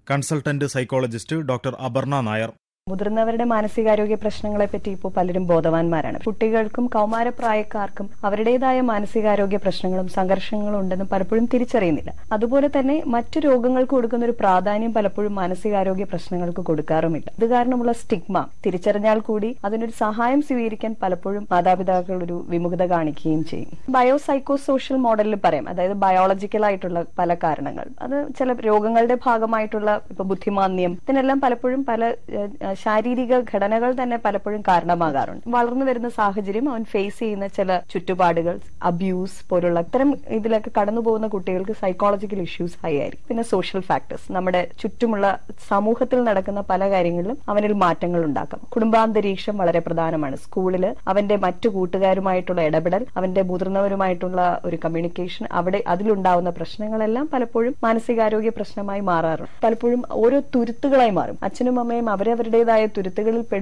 consultant psychologist doctor Aparna Nair മുതിർന്നവരുടെ മാനസികാരോഗ്യ പ്രശ്നങ്ങളെ പറ്റി ഇപ്പോൾ പലരും ബോധവാന്മാരാണ് കുട്ടികൾക്കും കൗമാരപ്രായക്കാർക്കും അവരുടേതായ മാനസികാരോഗ്യ പ്രശ്നങ്ങളും സംഘർഷങ്ങളും ഉണ്ടെന്ന് പലപ്പോഴും തിരിച്ചറിയുന്നില്ല അതുപോലെ തന്നെ മറ്റു രോഗങ്ങൾക്ക് കൊടുക്കുന്ന ഒരു പ്രാധാന്യം പലപ്പോഴും മാനസികാരോഗ്യ പ്രശ്നങ്ങൾക്ക് കൊടുക്കാറുമില്ല ഇത് കാരണമുള്ള സ്റ്റിഗ്മ തിരിച്ചറിഞ്ഞാൽ കൂടി അതിനൊരു സഹായം സ്വീകരിക്കാൻ പലപ്പോഴും മാതാപിതാക്കൾ ഒരു വിമുഖത കാണിക്കുകയും ചെയ്യും ബയോ സൈക്കോ സോഷ്യൽ മോഡലിൽ പറയാം അതായത് ബയോളജിക്കൽ ആയിട്ടുള്ള പല കാരണങ്ങൾ അത് ചില രോഗങ്ങളുടെ ഭാഗമായിട്ടുള്ള ഇപ്പൊ ബുദ്ധിമാന്യം ഇതിനെല്ലാം പലപ്പോഴും പല ഏഹ്, ശാരീരിക ഘടനകൾ തന്നെ പലപ്പോഴും കാരണമാകാറുണ്ട് വളർന്നു വരുന്ന സാഹചര്യം അവൻ ഫേസ് ചെയ്യുന്ന ചില ചുറ്റുപാടുകൾ അബ്യൂസ് പോലുള്ള ഇത്തരം ഇതിലൊക്കെ കടന്നു പോകുന്ന കുട്ടികൾക്ക് സൈക്കോളജിക്കൽ ഇഷ്യൂസ് ഹൈ ആയിരിക്കും പിന്നെ സോഷ്യൽ ഫാക്ടേഴ്സ് നമ്മുടെ ചുറ്റുമുള്ള സമൂഹത്തിൽ നടക്കുന്ന പല കാര്യങ്ങളിലും അവനിൽ മാറ്റങ്ങൾ ഉണ്ടാക്കാം കുടുംബാന്തരീക്ഷം വളരെ പ്രധാനമാണ് സ്കൂളിൽ അവന്റെ മറ്റു കൂട്ടുകാരുമായിട്ടുള്ള ഇടപെടൽ അവന്റെ മുതിർന്നവരുമായിട്ടുള്ള ഒരു കമ്മ്യൂണിക്കേഷൻ അവിടെ അതിലുണ്ടാവുന്ന പ്രശ്നങ്ങളെല്ലാം പലപ്പോഴും മാനസികാരോഗ്യ പ്രശ്നമായി മാറാറുണ്ട് പലപ്പോഴും ഓരോ തുരുത്തുകളായി മാറും അച്ഛനും അമ്മയും അവരവരുടേതായ തുരുത്തുകളിൽ പെടും